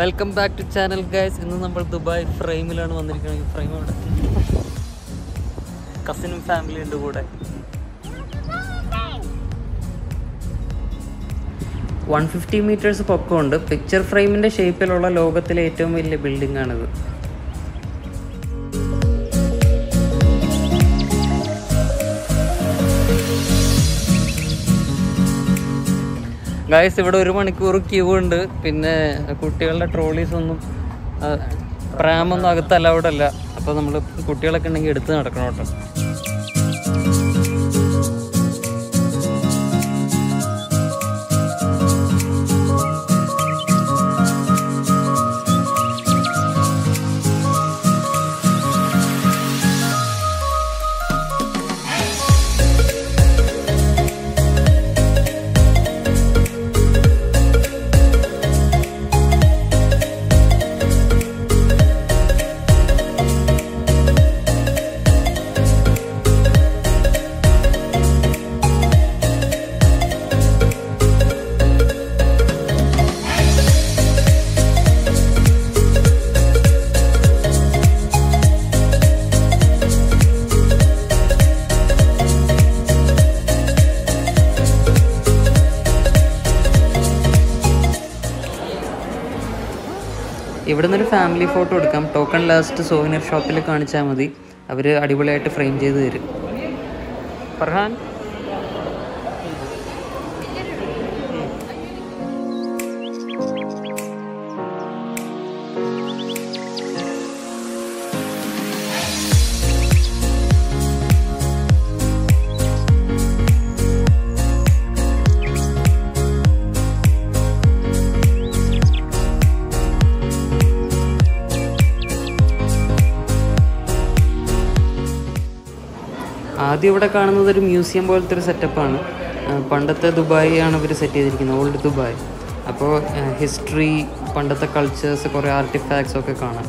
welcome back to channel guys ഇന്ന് നമ്മൾ Dubai ഫ്രെയിമിലാണ് വന്നിരിക്കുന്നത് ഈ ഫ്രെയിം അവിടെ കസിനും ഫാമിലി ഉണ്ട് കൂടെ വൺ ഫിഫ്റ്റി മീറ്റേഴ്സ് പൊക്കമുണ്ട് പിക്ചർ ഫ്രെയിമിൻ്റെ ഷേപ്പിലുള്ള ലോകത്തിലെ ഏറ്റവും വലിയ ബിൽഡിംഗ് ആണിത് ഗായ്സ് ഇവിടെ ഒരു മണിക്കൂർ ക്യൂ ഉണ്ട് പിന്നെ കുട്ടികളുടെ ട്രോളീസ് ഒന്നും പ്രാമൊന്നും അകത്ത് അലൗഡ് അല്ല അപ്പോൾ നമ്മൾ കുട്ടികളൊക്കെ ഉണ്ടെങ്കിൽ എടുത്ത് നടക്കണം കേട്ടോ ഇവിടെ നിന്നൊരു ഫാമിലി ഫോട്ടോ എടുക്കാം ടോക്കൺ ലാസ്റ്റ് സോവിനർ ഷോപ്പിൽ കാണിച്ചാൽ മതി അവർ അടിപൊളിയായിട്ട് ഫ്രെയിം ചെയ്ത് തരും ഫർഹാൻ ആദ്യം ഇവിടെ കാണുന്നത് ഒരു മ്യൂസിയം പോലത്തെ ഒരു സെറ്റപ്പാണ് പണ്ടത്തെ ദുബായി ആണ് ഇവർ സെറ്റ് ചെയ്തിരിക്കുന്നത് ഓൾഡ് ദുബായ് അപ്പോൾ ഹിസ്റ്ററി പണ്ടത്തെ കൾച്ചേഴ്സ് കുറേ ആർട്ടിഫാക്ട്സ് ഒക്കെ കാണാം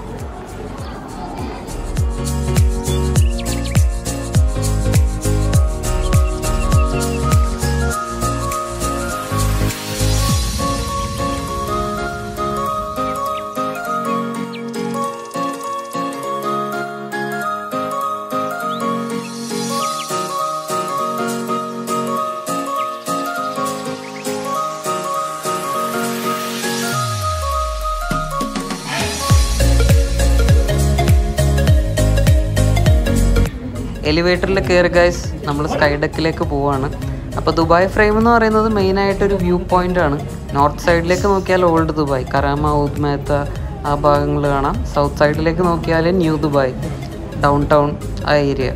എലിവേറ്ററിൽ കയറി ഗൈസ് നമ്മൾ സ്കൈ ഡെക്കിലേക്ക് പോവാണ് അപ്പോൾ ദുബായ് ഫ്രെയിം എന്ന് പറയുന്നത് മെയിനായിട്ടൊരു വ്യൂ പോയിന്റ് ആണ് നോർത്ത് സൈഡിലേക്ക് നോക്കിയാൽ ഓൾഡ് ദുബായ് കറാമ ഉദ്മേത്ത ആ ഭാഗങ്ങൾ കാണാം സൗത്ത് സൈഡിലേക്ക് നോക്കിയാൽ ന്യൂ ദുബായ് ഡൗൺ ടൗൺ ആ ഏരിയ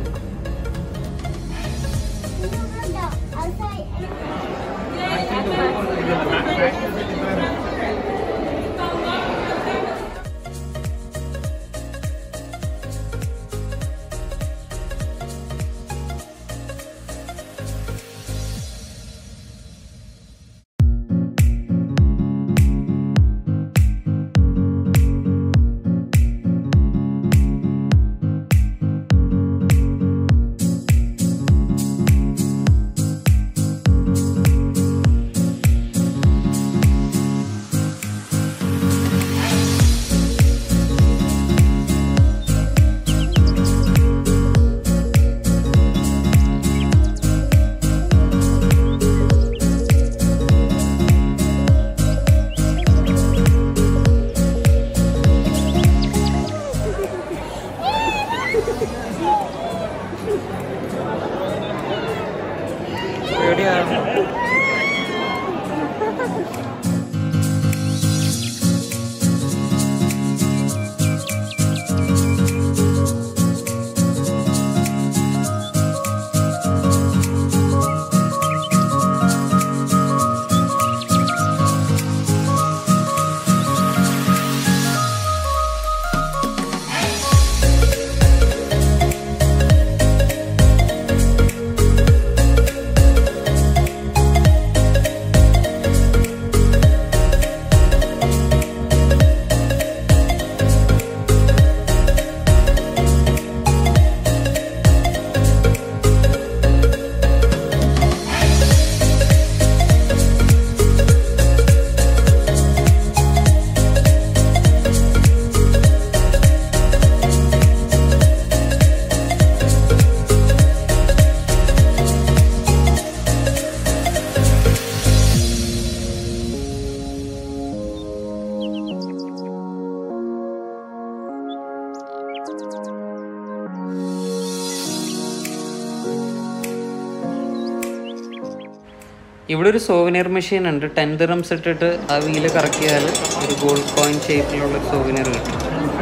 ഇവിടെ ഒരു സോവനിയർ മെഷീൻ ഉണ്ട് ടെൻ ദിറംസ് ഇട്ടിട്ട് ആ വീല് കറക്കിയാൽ ഒരു ഗോൾഡ് കോയിൻ ഷേപ്പിലുള്ള ഒരു സോവനിയർ കിട്ടും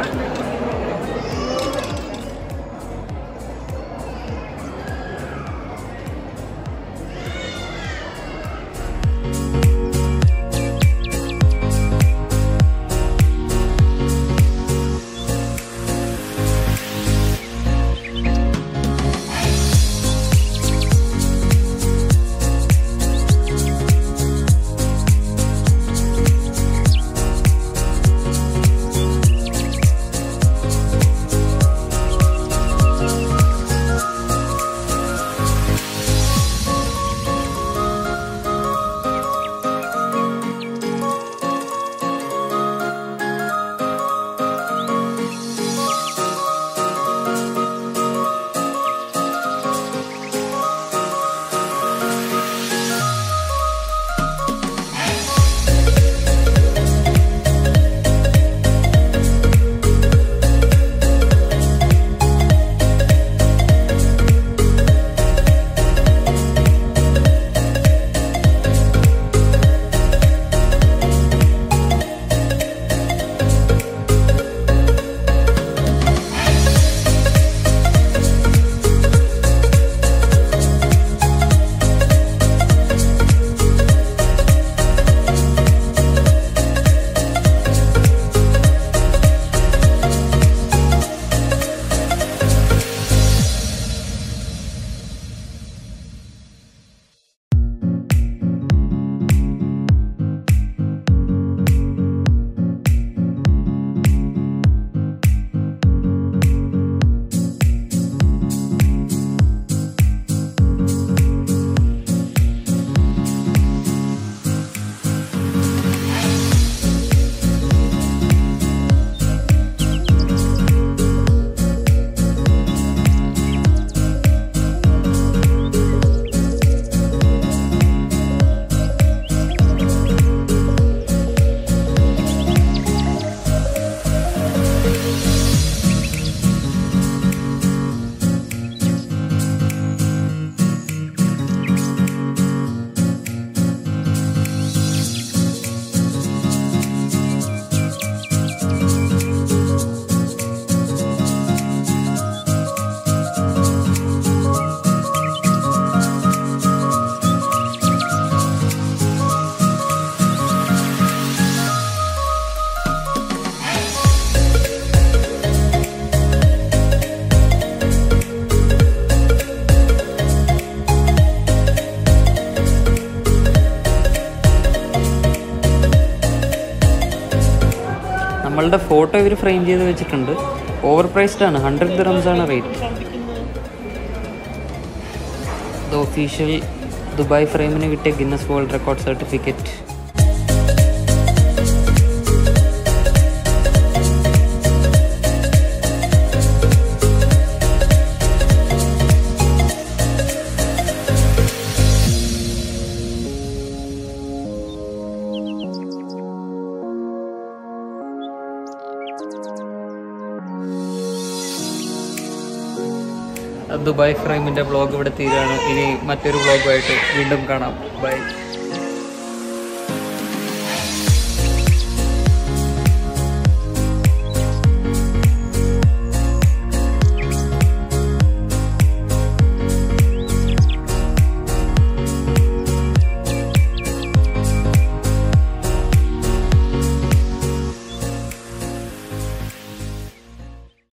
നമ്മളുടെ ഫോട്ടോ ഇവർ ഫ്രെയിം ചെയ്ത് വെച്ചിട്ടുണ്ട് ഓവർ പ്രൈസ്ഡ് ആണ് ഹൺഡ്രഡ് ദിറംസ് ആണ് റേറ്റ് ഇത് ഒഫീഷ്യൽ ദുബായ് ഫ്രെയിമിന് കിട്ടിയ Guinness world record certificate Dubai ഫ്രെയിമിൻ്റെ വ്ളോഗ് ഇവിടെ തീരാണ് ഇനി മറ്റൊരു വ്ളോഗുമായിട്ട് വീണ്ടും കാണാം ബൈ